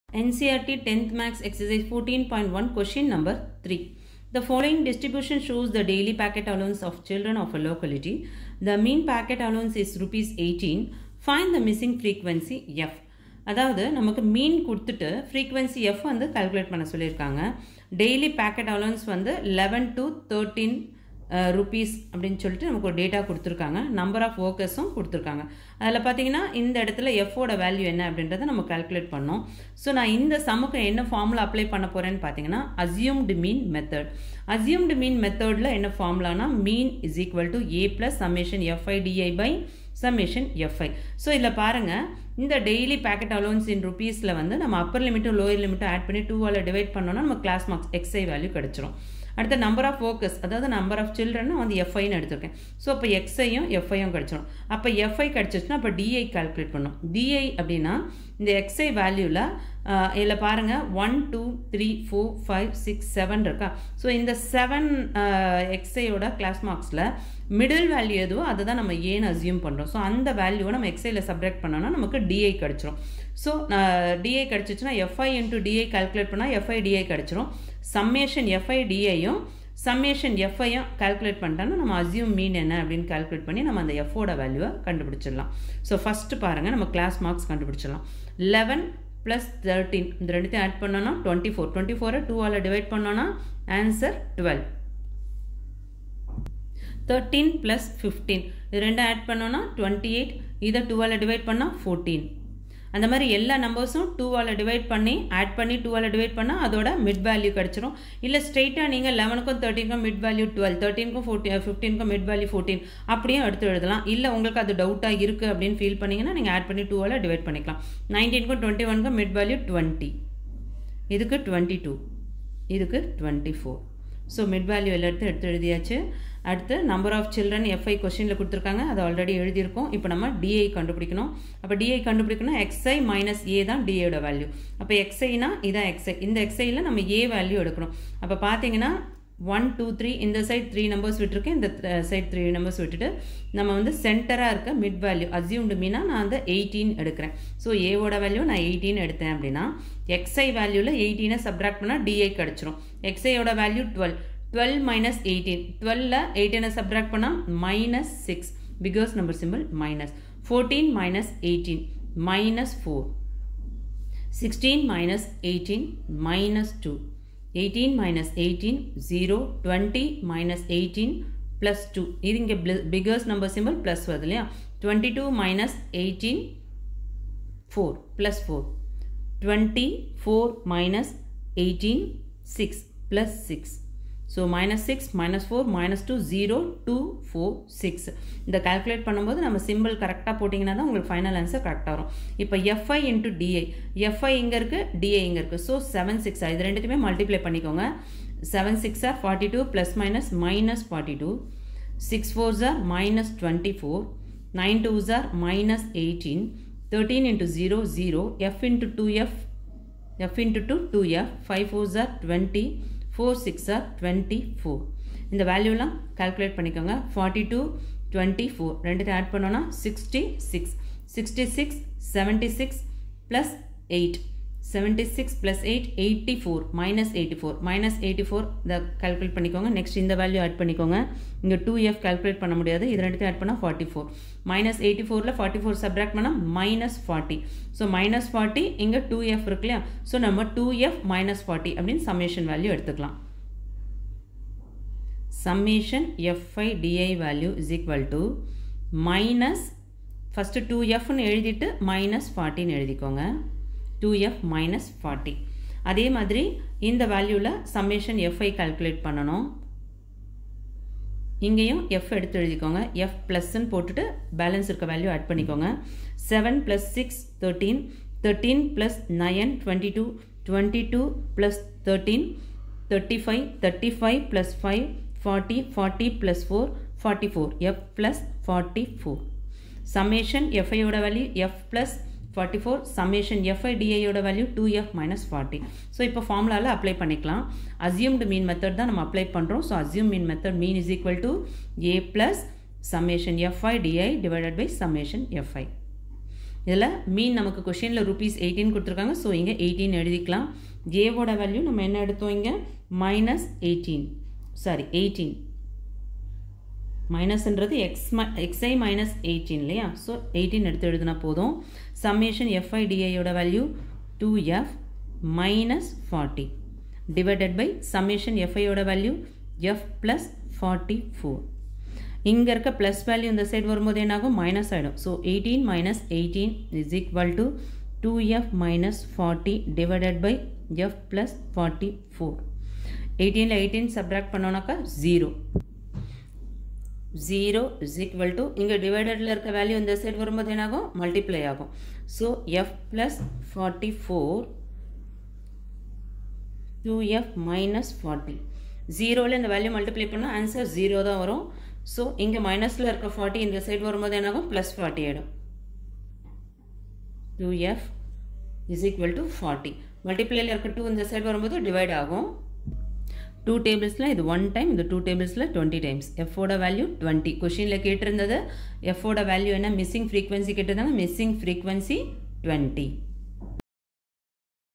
NCRT 10th Max Exercise 14.1 Question number 3. The following distribution shows the daily packet allowance of children of a locality. The mean packet allowance is rupees 18. Find the missing frequency F. அதாவது நமக்கு மீன் கொடுத்துட்டு frequency F வந்து calculate பண்ண சொல்லியிருக்காங்க daily pocket allowance வந்து eleven to thirteen rupees அப்படின்னு சொல்லிட்டு நமக்கு ஒரு டேட்டா கொடுத்துருக்காங்க நம்பர் ஆஃப் ஒர்க்கர்ஸும் கொடுத்துருக்காங்க அதில் பார்த்தீங்கன்னா இந்த இடத்துல எஃபோட வேல்யூ என்ன அப்படின்றத நம்ம கால்குலேட் பண்ணோம் ஸோ நான் இந்த சமுக்கு என்ன ஃபார்முலா அப்ளை பண்ண போகிறேன்னு பார்த்தீங்கன்னா assumed mean method assumed mean மெத்தடில் என்ன ஃபார்முலானா mean is equal to A plus summation FIDI by summation FI so இதில் பாருங்கள் இந்த டெய்லி பேக்கெட் அலோன்ஸ் இன் ருபீஸில் வந்து நம்ம அப்பர் லிமிட்டும் லோயர் லிமிட்டும் ஆட் பண்ணி டூவால் டிவைட் பண்ணோன்னா நம்ம கிளாஸ் மார்க்ஸ் எக்ஸ்ஐ வேல்யூ கிடச்சிரும் அடுத்த நம்பர் ஆஃப் ஒர்க்கர்ஸ் அதாவது நம்பர் ஆஃப் சில்ட்ரன் வந்து எஃப்ஐன்னு எடுத்திருக்கேன் ஸோ அப்போ எக்ஸ்ஐயும் எஃப்ஐயும் கிடச்சிரும் அப்போ எஃப்ஐ கிடச்சிச்சுன்னா அப்போ டிஐ கால்குலேட் பண்ணும் டிஐ அப்படின்னா இந்த எக்ஸ்ஐ வேல்யூவில் இதில் பாருங்கள் one two three four five six seven இருக்கா ஸோ இந்த செவன் எக்ஸ்ஐயோட கிளாஸ் மார்க்ஸில் மிடில் வேல்யூ எதுவோ அதை தான் நம்ம ஏன்னு அசியூம் பண்ணுறோம் ஸோ அந்த வேல்யூவை நம்ம எக்ஸ்ஐயில் சப்ராக்ட் பண்ணோன்னா நமக்கு டிஐ கிடச்சிரும் ஸோ டிஐ கிடச்சிச்சுன்னா எஃப்ஐ இன்ட்டு டிஐ கால்குலேட் பண்ணால் எஃப்ஐ டிஐ கிடச்சிரும் சம்மேஷன் எஃப்ஐ டிஐயும் சம்மேஷன் எஃப்ஐயும் கால்குலேட் பண்ணிட்டோன்னா நம்ம அசியூம் மீன் என்ன அப்படின்னு கால்குலேட் பண்ணி நம்ம அந்த எஃபோட வேல்யூவை கண்டுபிடிச்சிடலாம் ஸோ ஃபஸ்ட்டு பாருங்கள் நம்ம கிளாஸ் மார்க்ஸ் கண்டுபிடிச்சிடலாம் லெவன் ப்ளஸ் தேர்ட்டீன் இந்த ரெண்டுத்தையும் ஆட் பண்ணோன்னா டுவெண்ட்டி ஃபோர் டுவெண்ட்டி ஃபோரை டூவால் டிவைட் பண்ணோன்னா answer twelve thirteen plus fifteen இது ரெண்டும் ஆட் பண்ணோன்னா டுவெண்ட்டி எயிட் இதை டூவால் டிவைட் பண்ணால் ஃபோர்டீன் அந்த மாதிரி எல்லா நம்பர்ஸும் டூவால் டிவைட் பண்ணி ஆட் பண்ணி டூவால் டிவைட் பண்ணால் அதோட மிட் வேல்யூ கிடச்சிரும் இல்லை ஸ்ட்ரெயிட்டாக நீங்கள் லெவனுக்கும் தேர்ட்டீனுக்கும் மிட் வேல்யூ டுவெல் தேர்ட்டீனுக்கும் ஃபோர்டீன் ஃபிஃப்டீனுக்கும் மிட் வேல்யூ ஃபோர்டீன் அப்படியும் எடுத்து எழுதலாம் இல்லை உங்களுக்கு அது டவுட்டாக இருக்குது அப்படின்னு ஃபீல் பண்ணிங்கன்னா நீங்கள் ஆட் பண்ணி டூவால் டிவைட் பண்ணிக்கலாம் நைன்டீனுக்கும் டுவெண்ட்டி ஒனுக்கும் மிட் வேல்யூ டுவெண்ட்டி இதுக்கு டுவெண்ட்டி டூ இதுக்கு twenty four so mid value எல்லாம் எடுத்து எடுத்து எழுதியாச்சு அடுத்து நம்பர் ஆஃப் சில்ட்ரன் எஃப்ஐ கொஸ்டினில் கொடுத்துருக்காங்க அது ஆல்ரெடி எழுதியிருக்கோம் இப்போ நம்ம டிஐ கண்டுபிடிக்கணும் அப்போ டிஐ கண்டுபிடிக்கணும் எக்ஸ்ஐ மைனஸ் ஏ தான் டிஐயோட வேல்யூ அப்போ எக்ஸ்ஐனா இதான் எக்ஸ்ஐ இந்த எக்ஸ்ஐயில் நம்ம ஏ வேல்யூ எடுக்கணும் அப்போ பார்த்தீங்கன்னா ஒன் டூ த்ரீ இந்த சைட் த்ரீ நம்பர்ஸ் விட்டுருக்கேன் இந்த சைட் த்ரீ நம்பர்ஸ் விட்டுட்டு நம்ம வந்து சென்டராக இருக்க மிட் வேல்யூ அசியூம்டு மீனா நான் வந்து எயிட்டீன் எடுக்கிறேன் ஸோ ஏவோட வேல்யூ நான் எயிட்டீன் எடுத்தேன் அப்படின்னா எக்ஸ்ஐ வேல்யூவில் எயிட்டீனை சப்ராக்ட் பண்ணால் டிஐ கிடச்சிரும் எக்ஸ்ஐயோட value twelve twelve minus eighteen டுவெல்ல எயிட்டீனை சப்ராக்ட் பண்ணால் minus six because number simple minus fourteen minus eighteen minus four sixteen minus eighteen minus two 18 minus 18 0 20 minus 18 plus 2 இது இங்கே biggest number symbol plus வருது இல்லையா 22 minus 18 4 plus 4 24 minus 18 6 plus 6 so minus six minus four minus two zero two four six இந்த calculate பண்ணும்போது நம்ம simple கரெக்டாக போட்டிங்கன்னா தான் உங்களுக்கு ஃபைனல் ஆன்சர் கரெக்டாக வரும் இப்போ எஃப்ஐ இன்ட்டு டிஐ எஃப்ஐ இங்கே இருக்குது டிஐ இங்கே இருக்குது ஸோ செவன் சிக்ஸ் இது ரெண்டுத்தையுமே மல்டிப்ளை பண்ணிக்கோங்க seven six are forty two plus minus minus forty two six fours are minus twenty four nine twos are minus eighteen thirteen into zero zero F into two F F into two two F five fours are twenty four six are twenty four இந்த வேல்யூலாம் calculate பண்ணிக்கோங்க forty two twenty four ரெண்டுத்தையும் add பண்ணோன்னா sixty six sixty six seventy six plus eight seventy six plus eight eighty four minus eighty four minus eighty four இதை calculate பண்ணிக்கோங்க next இந்த value add பண்ணிக்கோங்க இங்கே டூ எஃப் கால்குலேட் பண்ண முடியாது இது ரெண்டுத்தையும் ஆட் பண்ணால் ஃபார்ட்டி ஃபோர் மைனஸ் எயிட்டி ஃபோரில் ஃபார்ட்டி ஃபோர் சப்ராக்ட் பண்ணால் minus forty so minus forty இங்கே டூ எஃப் இருக்கு இல்லையா ஸோ நம்ம டூ எஃப் மைனஸ் ஃபார்ட்டி அப்படின்னு சம்மேஷன் வேல்யூ எடுத்துக்கலாம் summation FI DI value is equal to minus first two எஃப்னு எழுதிட்டு மைனஸ் ஃபார்ட்டின்னு எழுதிக்கோங்க டூ எஃப் மைனஸ் ஃபார்ட்டி அதே மாதிரி இந்த வேல்யூவில் சம்மேஷன் எஃப்ஐ கால்குலேட் பண்ணணும் இங்கேயும் எஃப் எடுத்து எழுதிக்கோங்க எஃப் ப்ளஸ்ன்னு போட்டுட்டு பேலன்ஸ் இருக்க வேல்யூ ஆட் பண்ணிக்கோங்க seven plus six thirteen thirteen plus nine twenty two twenty two plus thirteen thirty five thirty five plus five forty forty plus four forty four F plus forty four summation எஃப்ஐயோட value F plus forty four summation FI டிஐயோட value two F minus forty so இப்போ ஃபார்முலாவில் apply பண்ணிக்கலாம் assumed mean method தான் நம்ம apply பண்ணுறோம் so assume mean method mean is equal to A plus summation FI DI divided by summation FI இதில் mean நமக்கு கொஷினில் ருபீஸ் எயிட்டீன் கொடுத்துருக்காங்க ஸோ இங்கே எயிட்டீன் எழுதிக்கலாம் ஏவோட வேல்யூ நம்ம என்ன எடுத்தோம் இங்கே மைனஸ் எயிட்டீன் சாரி எயிட்டீன் மைனஸ்ன்றது எக்ஸ் ம எக்ஸ்ஐ மைனஸ் எயிட்டீன் இல்லையா ஸோ எயிட்டீன் எடுத்து எழுதினா போதும் சம்மேஷன் எஃப்ஐடிஐயோட value two F minus forty divided by summation எஃப்ஐயோட value F plus forty four இங்கே இருக்க ப்ளஸ் வேல்யூ இந்த சைடு வரும்போது என்னாகும் மைனஸ் ஆகிடும் so eighteen minus eighteen is equal to two F minus forty divided by F plus forty four எயிட்டீனில் eighteen subtract பண்ணோன்னாக்கா zero zero is equal to இங்கே டிவைடடில் இருக்க வேல்யூ இந்த சைடு வரும்போது என்னாகும் மல்டிப்ளை ஆகும் so F plus forty four two F minus forty ஜீரோவில் இந்த வேல்யூ மல்டிப்ளை பண்ணால் ஆன்சர் ஜீரோ தான் வரும் ஸோ இங்கே மைனஸில் இருக்க ஃபார்ட்டி இந்த சைடு வரும்போது என்னாகும் ப்ளஸ் ஃபார்ட்டி ஆகிடும் two F is equal to forty மல்டிப்ளையில் இருக்க டூ இந்த சைடு வரும்போது டிவைட் ஆகும் டூ டேபிள்ஸில் இது ஒன் டைம் இந்த டூ டேபிள்ஸில் டுவெண்ட்டி டைம்ஸ் எஃபோட வேல்யூ டுவெண்ட்டி கொஷினில் கேட்டிருந்தது எஃபோட வேல்யூ என்ன மிஸ்ஸிங் ஃப்ரீக்வன்சி கேட்டிருந்தாங்க மிஸ்ஸிங் ஃப்ரீக்வன்சி டுவெண்ட்டி